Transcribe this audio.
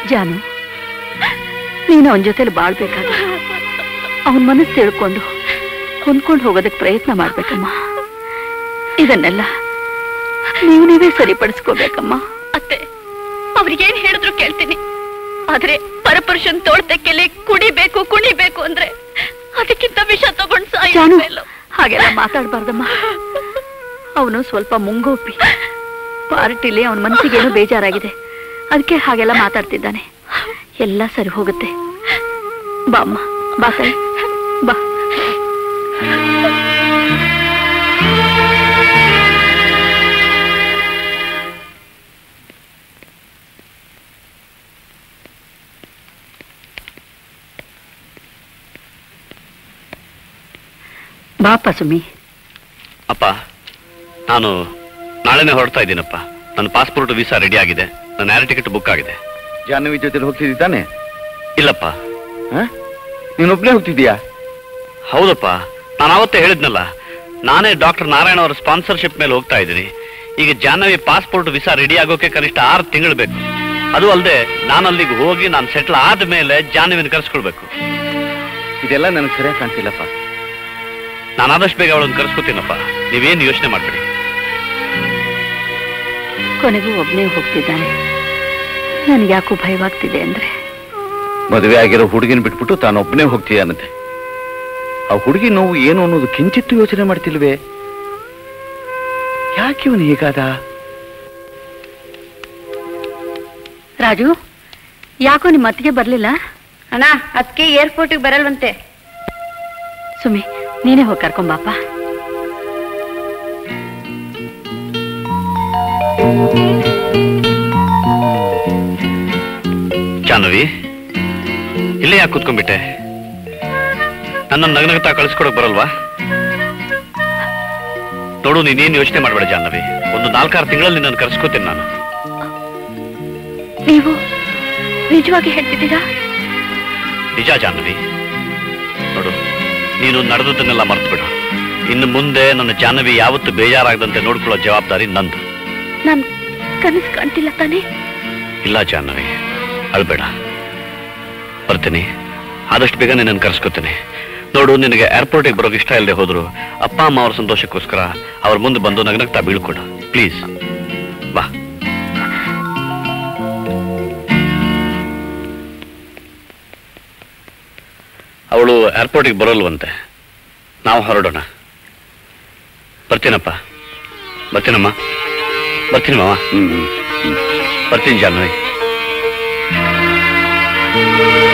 ಜಾನು ನೀನು ಅವನ ಜೊತೆಲಿ ಬಾಳ್ಬೇಕಾದ ಅವನ ಮನಸ್ಸು ತಿಳ್ಕೊಂಡು ಹೊಂದ್ಕೊಂಡು ಹೋಗೋದಕ್ಕೆ ಪ್ರಯತ್ನ ಮಾಡ್ಬೇಕಮ್ಮ ಇದನ್ನೆಲ್ಲ ನೀವು ನೀವೇ ಸರಿಪಡಿಸ್ಕೋಬೇಕಮ್ಮ ಅತ್ತೆ ಅವ್ರಿಗೇನ್ ಹೇಳಿದ್ರು ಕೇಳ್ತೀನಿ ಆದ್ರೆ ಪರಪುರುಷನ್ ತೋಳ್ತಕ್ಕೆಲೆ ಕುಡಿಬೇಕು ಕುಣಿಬೇಕು ಅಂದ್ರೆ ಅದಕ್ಕಿಂತ ವಿಷ ತಗೊಂಡ್ ಜಾನು ಸಾಯಿಲ್ಲ ಹಾಗೆಲ್ಲ ಮಾತಾಡ್ಬಾರ್ದಮ್ಮ ಅವನು ಸ್ವಲ್ಪ ಮುಂಗೋಪಿ ಪಾರ್ಟಿಲಿ ಅವನ ಮನಸ್ಸಿಗೇನೋ ಬೇಜಾರಾಗಿದೆ ಅದಕ್ಕೆ ಹಾಗೆಲ್ಲ ಮಾತಾಡ್ತಿದ್ದಾನೆ ಎಲ್ಲ ಸರಿ ಹೋಗುತ್ತೆ ಬಾ ಅಮ್ಮ ಬಾ ಸರಿ ಬಾ ಬಾಪ ಸುಮಿ ಅಪ್ಪ ನಾನು ನಾಳೆನೇ ಹೊರಡ್ತಾ ಇದ್ದೀನಪ್ಪ ನನ್ನ ಪಾಸ್ಪೋರ್ಟ್ ವೀಸಾ ರೆಡಿ ಆಗಿದೆ ನನ್ನ ಏರ್ ಟಿಕೆಟ್ ಬುಕ್ ಆಗಿದೆ ಜಾಹ್ನವಿ ಜೊತೆ ಹೋಗ್ತಿದ್ದಿ ತಾನೆ ಇಲ್ಲಪ್ಪ ನೀನೊಬ್ನೇ ಹೋಗ್ತಿದ್ಯಾ ಹೌದಪ್ಪ ನಾನು ಅವತ್ತೇ ಹೇಳಿದ್ನಲ್ಲ ನಾನೇ ಡಾಕ್ಟರ್ ನಾರಾಯಣ ಅವರ ಸ್ಪಾನ್ಸರ್ಶಿಪ್ ಮೇಲೆ ಹೋಗ್ತಾ ಇದ್ದೀನಿ ಈಗ ಜಾಹ್ನವಿ ಪಾಸ್ಪೋರ್ಟ್ ವೀಸಾ ರೆಡಿ ಆಗೋಕೆ ಕನಿಷ್ಠ ಆರು ತಿಂಗಳು ಬೇಕು ಅದು ಅಲ್ಲದೆ ನಾನು ಅಲ್ಲಿಗೆ ಹೋಗಿ ನಾನು ಸೆಟ್ಲ್ ಆದ್ಮೇಲೆ ಜಾಹ್ನವಿನ ಕರೆಸ್ಕೊಳ್ಬೇಕು ಇದೆಲ್ಲ ನನಗೆ ಸರಿಯಾಗಿ ಕಾಣ್ತಿಲ್ಲಪ್ಪ ನಾನು ಆದಷ್ಟು ಬೇಗ ಅವಳನ್ನು ಕರೆಸ್ಕೊತೀನಪ್ಪ ನೀವೇನು ಯೋಚನೆ ಮಾಡಬೇಡಿ ಕೊನೆಗೂ ಒಬ್ನೇ ಹೋಗ್ತಿದ್ದಾನೆ ನನಗೆ ಯಾಕೋ ಭಯವಾಗ್ತಿದೆ ಅಂದ್ರೆ ಮದುವೆ ಆಗಿರೋ ಹುಡುಗಿನ ಬಿಟ್ಬಿಟ್ಟು ತಾನೊಬ್ಬನೇ ಹೋಗ್ತೀಯಾನಂತೆ ಆ ಹುಡುಗಿ ನೋವು ಏನು ಅನ್ನೋದು ಕಿಂಚಿತ್ತು ಯೋಚನೆ ಮಾಡ್ತಿಲ್ವೇ ಯಾಕೆ ಇವನು ಹೀಗಾದ ರಾಜು ಯಾಕೋ ನಿಮ್ಮ ಅತ್ತಿಗೆ ಬರ್ಲಿಲ್ಲ ಅಣ್ಣ ಅದಕ್ಕೆ ಏರ್ಪೋರ್ಟಿಗೆ ಬರಲ್ವಂತೆ ಸುಮಿ ನೀನೇ ಹೋಗಿ ಕರ್ಕೊಂಬಾಪ ಜಾಹ್ನವಿ ಇಲ್ಲೇ ಯಾಕೆ ಕೂತ್ಕೊಂಡ್ಬಿಟ್ಟೆ ನನ್ನ ನಗನಗತಾ ಕಳಿಸ್ಕೊಡಕ್ ಬರಲ್ವಾ ನೋಡು ನೀನೇನು ಯೋಚನೆ ಮಾಡಬೇಡ ಜಾಹ್ನವಿ ಒಂದು ನಾಲ್ಕಾರು ತಿಂಗಳಲ್ಲಿ ನಾನು ಕರ್ಸ್ಕೋತೀನಿ ನಾನು ನೀವು ನಿಜವಾಗಿ ಹೇಳ್ತಿದ್ದೀರಾ ನಿಜ ಜಾಹ್ನವಿ ನೋಡು ನೀನು ನಡೆದದನ್ನೆಲ್ಲ ಮರ್ತ್ಬಿಡು ಇನ್ನು ಮುಂದೆ ನನ್ನ ಜಾಹ್ನವಿ ಯಾವತ್ತು ಬೇಜಾರಾಗದಂತೆ ನೋಡ್ಕೊಳ್ಳೋ ಜವಾಬ್ದಾರಿ ನಂದು ನಾನ್ ಕನಸು ಕಾಣ್ತಿಲ್ಲ ತಾನೇ ಇಲ್ಲ ಜಾಹ್ನವಿ ಅಳ್ಬೇಡ ಬರ್ತೀನಿ ಆದಷ್ಟು ಬೇಗ ನಿನ್ನನ್ನು ಕರ್ಸ್ಕೊತೀನಿ ನೋಡು ನಿನಗೆ ಏರ್ಪೋರ್ಟಿಗೆ ಬರೋಕೆ ಇಷ್ಟ ಇಲ್ಲದೆ ಹೋದ್ರು ಅಪ್ಪ ಅಮ್ಮ ಅವ್ರ ಸಂತೋಷಕ್ಕೋಸ್ಕರ ಅವ್ರ ಮುಂದೆ ಬಂದು ನಗನಗ್ತಾ ಬೀಳ್ಕೊಡು ಪ್ಲೀಸ್ ಬಾ ಅವಳು ಏರ್ಪೋರ್ಟಿಗೆ ಬರೋಲ್ವಂತೆ ನಾವು ಹೊರಡೋಣ ಬರ್ತೀನಪ್ಪ ಬರ್ತೀನಮ್ಮ ಬರ್ತೀನಿ ಮಾವ ಹ್ಮ್ ಬರ್ತೀನಿ ಜಾಹ್ನವಿ ಹ್ಮ್